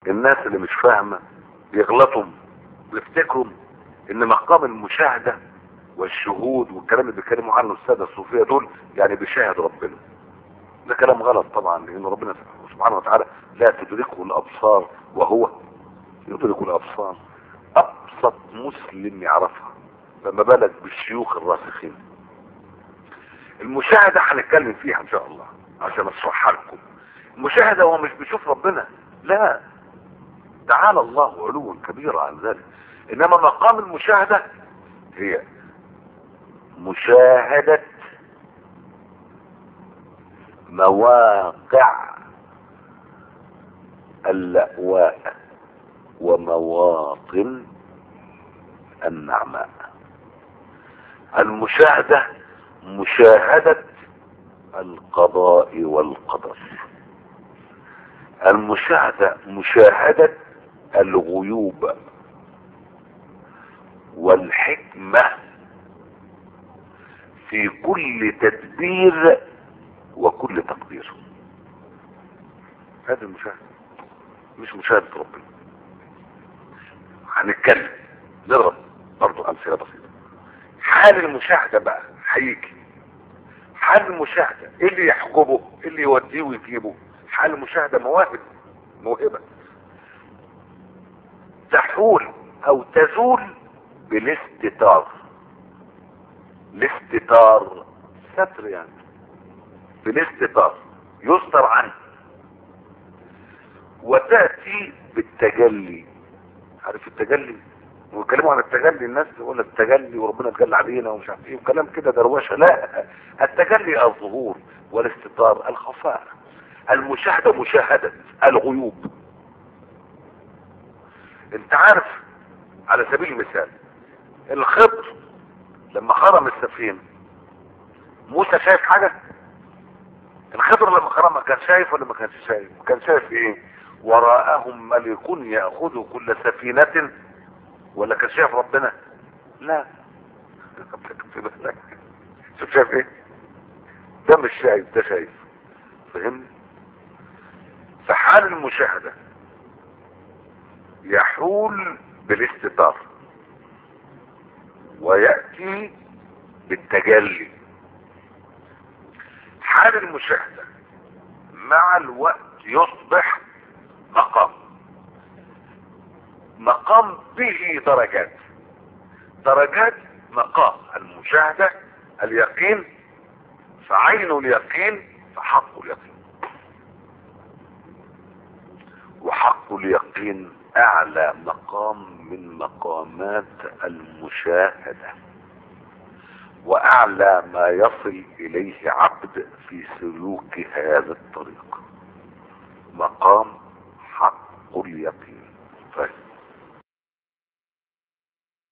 الناس اللي مش فاهمة بيغلطوا ويفتكروا ان مقام المشاهدة والشهود والكلام اللي بيتكلموا عنه السادة الصوفية دول يعني بيشاهد ربنا ده كلام غلط طبعا لان ربنا سبحانه وتعالى لا تدركه الابصار وهو يدرك الابصار ابسط مسلم يعرفها لما بالك بالشيوخ الراسخين المشاهدة هنتكلم فيها ان شاء الله عشان اشرحها لكم المشاهدة هو مش بيشوف ربنا لا تعالى الله علوا كبيرا عن ذلك انما مقام المشاهدة هي مشاهدة مواقع اللأواء ومواطن النعماء المشاهدة مشاهدة القضاء والقدر المشاهدة مشاهدة الغيوب والحكمة في كل تدبير وكل تقدير هذه المشاهدة مش مشاهدة ربنا هنتكلم نضرب برضو امثله بسيطه حال المشاهده بقى هيجي حال المشاهده ايه اللي يحجبه ايه اللي يوديه ويجيبه حال المشاهده مواهب موهبه تحول او تزول بالاستتار الاستتار ستر يعني بالاستتار يستر عنه وتأتي بالتجلي عارف التجلي ويتكلموا عن التجلي الناس تقول لك التجلي وربنا اتجلى علينا ومش عارف ايه وكلام كده دروشه لا التجلي الظهور والاستتار الخفاء المشاهده مشاهده الغيوب انت عارف على سبيل المثال الخضر لما خرم السفينه موسى شايف حاجه الخضر لما خرم كان شايف ولا ما كانش شايف كان شايف ايه وراءهم ملك ياخذ كل سفينه ولا كان شايف ربنا لا في بالك شوف شايف ايه ده مش شايف ده شايف فهمني فحال المشاهدة يحول بالاستتار ويأتي بالتجلي حال المشاهدة مع الوقت يصبح مقام مقام به درجات درجات مقام المشاهدة اليقين فعين اليقين فحق اليقين وحق اليقين اعلى مقام من مقامات المشاهدة واعلى ما يصل اليه عبد في سلوك هذا الطريق مقام حق اليقين